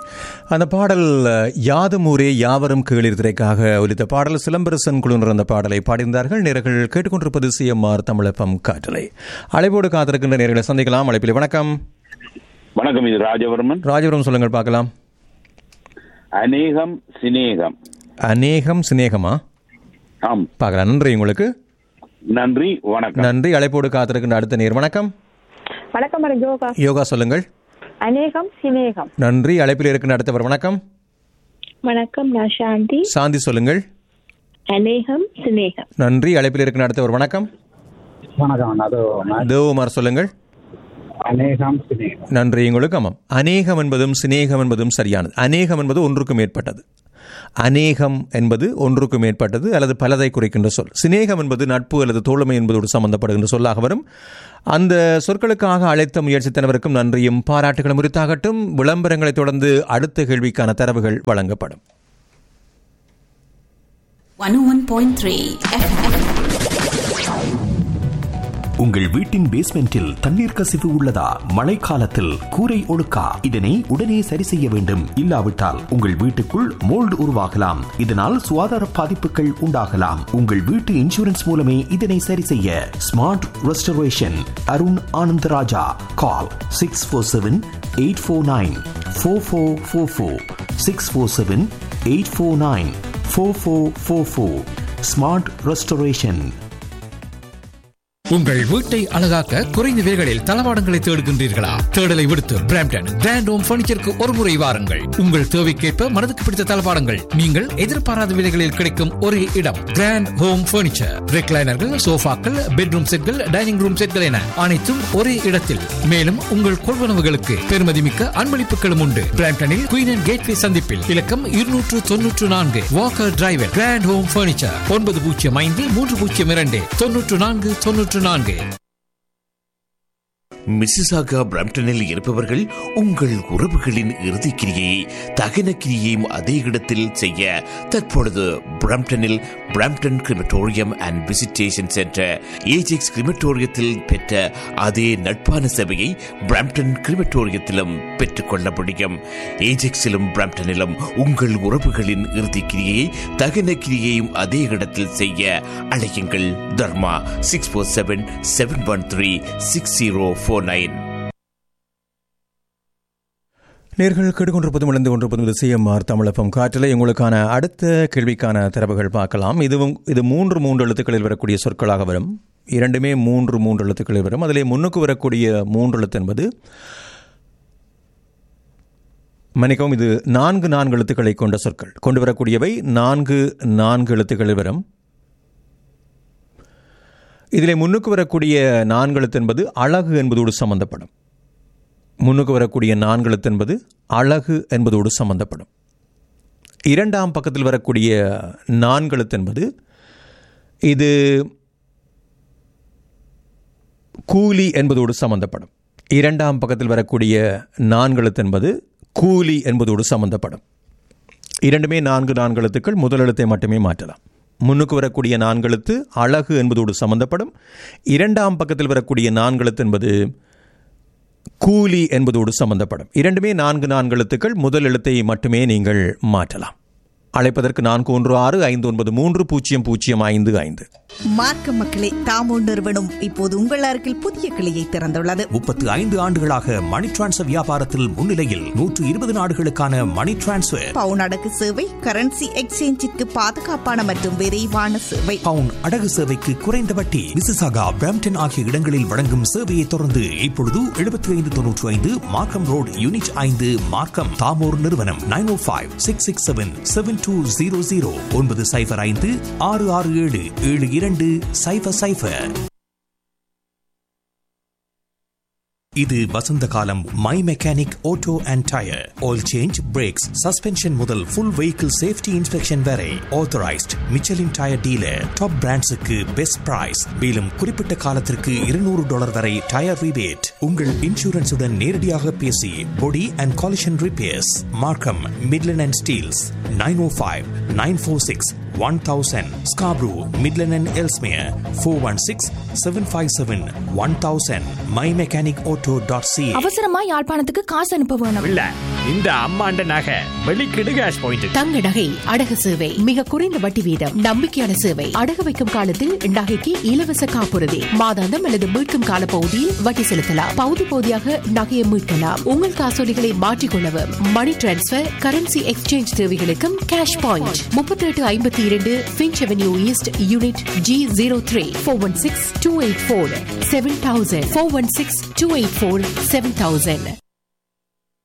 அந்த பாடல் அஹ், யாதும் ஊரே யாவரும் கீழிர் திரைக்காக ஒலித்த பாடல் சிலம்பரசன் குழுவினர் அந்த பாடலை பாடியிருந்தார்கள் நேர்கள் கேட்டுக்கொண்டிருப்பது சிஎம்ஆர் தமிழப்பம் காற்றலை அழைப்போடு காத்திருக்கின்ற நேர்களை சந்திக்கலாம் அழைப்பில் வணக்கம் வணக்கம் இது ராஜவர்மன் ராஜபுரம் சொல்லுங்கள் பார்க்கலாம் அநேகம் சிநேகம் அநேகம் சிநேகமா ஆம் பார்க்கலாம் நன்றி உங்களுக்கு நன்றி வணக்கம் நன்றி அழைப்போடு காத்திருக்கின்ற அடுத்த நேர் வணக்கம் வணக்கம் மேடம் யோகா யோகா சொல்லுங்கள் அநேகம் சிநேகம் நன்றி அழைப்பில் இருக்கின்ற அடுத்தவர் வணக்கம் வணக்கம் நான் சாந்தி சாந்தி சொல்லுங்கள் அநேகம் சிநேகம் நன்றி அழைப்பில் இருக்கின்ற அடுத்தவர் வணக்கம் வணக்கம் அது தேவகுமார் சொல்லுங்கள் அநேகம் சிநேகம் நன்றி உங்களுக்கு ஆமாம் அநேகம் என்பதும் சிநேகம் என்பதும் சரியானது அநேகம் என்பது ஒன்றுக்கு மேற்பட்டது அநேகம் என்பது ஒன்றுக்கு மேற்பட்டது அல்லது பலதை குறிக்கின்ற சொல் சிநேகம் என்பது நட்பு அல்லது தோழமை என்பதோடு சம்பந்தப்படுகின்ற சொல்லாக வரும் அந்த சொற்களுக்காக அழைத்த முயற்சித்தனவருக்கும் நன்றியும் பாராட்டுகளும் உரித்தாகட்டும் விளம்பரங்களைத் தொடர்ந்து அடுத்த கேள்விக்கான தரவுகள் வழங்கப்படும் 101.3 FM. உங்கள் வீட்டின் பேஸ்மெண்டில் தண்ணீர் கசிவு உள்ளதா மழைக்காலத்தில் கூரை ஒழுக்கா இதனை உடனே சரி செய்ய வேண்டும் இல்லாவிட்டால் உங்கள் வீட்டுக்குள் மோல்டு உருவாகலாம் இதனால் சுகாதார பாதிப்புகள் உண்டாகலாம் உங்கள் வீட்டு இன்சூரன்ஸ் மூலமே இதனை சரி செய்ய smart restoration Arun Anantharaja call six four seven eight four nine four four four four six four seven eight four nine four four four four smart restoration உங்கள் வீட்டை அழகாக்க குறைந்த விலைகளில் தளவாடங்களை தேடுகின்றீர்களா தேடலை விடுத்து பிராம்டன் கிராண்ட் ஹோம் பர்னிச்சருக்கு ஒரு முறை வாருங்கள் உங்கள் தேவைக்கேற்ப மனதுக்கு பிடித்த தளவாடங்கள் நீங்கள் எதிர்பாராத விலைகளில் கிடைக்கும் ஒரே இடம் கிராண்ட் ஹோம் பர்னிச்சர் ரெக்லைனர்கள் சோஃபாக்கள் பெட்ரூம் செட்கள் டைனிங் ரூம் செட்கள் என அனைத்தும் ஒரே இடத்தில் மேலும் உங்கள் கொள்வனவுகளுக்கு பெருமதிமிக்க அன்பளிப்புகளும் உண்டு பிராம்டனில் குயின் அண்ட் கேட்வே சந்திப்பில் இலக்கம் இருநூற்று தொன்னூற்று நான்கு Walker driver grand home furniture ஒன்பது பூஜ்ஜியம் ஐந்து மூன்று பூஜ்ஜியம் இரண்டு தொன்னூற்று நான்கு தொன்னூற்று நான்கு மிசிசாகா பிரம்டனில் இருப்பவர்கள் உங்கள் உறவுகளின் இறுதிக் கிரியை தகன கிரியையும் அதே இடத்தில் செய்ய தற்பொழுது பிரம்டனில் Brampton crematorium and visitation centre Ajax கிரிமட்டோரியத்தில் பெற்ற அதே நட்பான சேவையை பிரம்டன் கிரிமட்டோரியத்திலும் பெற்றுக்கொள்ள முடியும் ஏஜெக்ஸிலும் பிரம்டனிலும் உங்கள் உறவுகளின் இறுதிக் கிரியை தகன கிரியையும் அதே இடத்தில் செய்ய அழையுங்கள் Dharma six four seven seven one three six zero four nine நேர்கள் கேட்டுக்கொண்டிருப்பதும் இழந்து கொண்டிருப்பதும் இது சிஎம்ஆர் தமிழப்பம் காற்றிலே உங்களுக்கான அடுத்த கேள்விக்கான தரவுகள் பார்க்கலாம் இதுவும் இது மூன்று மூன்று எழுத்துக்களில் வரக்கூடிய சொற்களாக வரும் இரண்டுமே மூன்று மூன்று எழுத்துக்களில் வரும் அதிலே முன்னுக்கு வரக்கூடிய மூன்று எழுத்து என்பது மன்னிக்கவும் இது நான்கு நான்கு எழுத்துக்களை கொண்ட சொற்கள் கொண்டு வரக்கூடியவை நான்கு நான்கு எழுத்துக்களில் வரும் இதிலே முன்னுக்கு வரக்கூடிய நான்கு எழுத்து என்பது அழகு என்பதோடு சம்பந்தப்படும் முன்னுக்கு வரக்கூடிய நான்கு எழுத்து என்பது அழகு என்பதோடு சம்பந்தப்படும் இரண்டாம் பக்கத்தில் வரக்கூடிய நான்கு எழுத்து என்பது இது கூலி என்பதோடு சம்பந்தப்படும் இரண்டாம் பக்கத்தில் வரக்கூடிய நான்கு எழுத்து என்பது கூலி என்பதோடு சம்பந்தப்படும் இரண்டுமே நான்கு நான்கு எழுத்துக்கள் முதல் எழுத்தை மட்டுமே மாற்றலாம் முன்னுக்கு வரக்கூடிய நான்கு எழுத்து அழகு என்பதோடு சம்பந்தப்படும் இரண்டாம் பக்கத்தில் வரக்கூடிய நான்கு எழுத்து என்பது கூலி என்பதோடு சம்பந்தப்படும் இரண்டுமே நான்கு நான்கு எழுத்துக்கள் முதல் எழுத்தை மட்டுமே நீங்கள் மாற்றலாம் அழைப்பதற்கு நான்கு ஒன்று ஆறு ஐந்து ஒன்பது மூன்று பூஜ்ஜியம் பூஜ்ஜியம் ஐந்து ஐந்து மார்க்க மக்களே தாமோ நிறுவனம் இப்போது உங்கள் அருகில் புதிய கிளையை திறந்துள்ளது முப்பத்து ஐந்து ஆண்டுகளாக மணி டிரான்ஸ்ஃபர் வியாபாரத்தில் முன்னிலையில் நூற்று இருபது நாடுகளுக்கான மணி டிரான்ஸ்ஃபர் பவுன் அடகு சேவை கரன்சி எக்ஸ்சேஞ்சிற்கு பாதுகாப்பான மற்றும் விரைவான சேவை பவுன் அடகு சேவைக்கு குறைந்த வட்டி விசிசாகா பிரம்டன் ஆகிய இடங்களில் வழங்கும் சேவையை தொடர்ந்து இப்பொழுது எழுபத்தி ஐந்து தொன்னூற்றி ஐந்து மார்க்கம் ரோட் யூனிட் ஐந்து மார்க்கம் தாமோர் நிறுவனம் nine O five six six seven seven two zero zero ஒன்பது சைபர் ஐந்து ஆறு ஆறு ஏழு ஏழு இரண்டு சைபர் சைபர் இது வசந்த காலம் my mechanic auto and tyre oil change brakes suspension முதல் ஃபுல் வெஹிக்கிள் சேஃப்டி இன்ஸ்பெக்ஷன் வரை authorised Michelin tyre dealer top பிராண்ட்ஸுக்கு பெஸ்ட் பிரைஸ் மேலும் குறிப்பிட்ட காலத்திற்கு இருநூறு டாலர் வரை டயர் ரிபேட் உங்கள் இன்சூரன்ஸுடன் நேரடியாக பேசி body and collision repairs Markham Midland and Steeles nine O five nine four six one thousand Scarborough Midland and Ellesmere four one six seven five seven one thousand my mechanic auto dot C அவசரமா யாழ்ப்பாணத்துக்கு காசு அனுப்ப வேணும் இல்ல இந்த அம்மாண்ட நகை வெளிக்கிடு cash point தங்க நகை அடகு சேவை மிக குறைந்த வட்டி வீதம் நம்பிக்கையான சேவை அடகு வைக்கும் காலத்தில் நகைக்கு இலவச காப்புறுதி மாதாந்தம் அல்லது மீட்கும் கால பகுதியில் வட்டி செலுத்தலாம் பகுதி பகுதியாக நகையை மீட்கலாம் உங்கள் காசோலிகளை மாற்றிக்கொள்ளவும் மணி டிரான்ஸ்பர் கரன்சி எக்ஸ்சேஞ்ச் தேவைகளுக்கும் கேஷ் பாயிண்ட் முப்பத்தி எட்டு ஐம்பத்தி இரண்டு Finch avenue east unit G zero three four one six two eight four seven thousand four one six two eight four seven thousand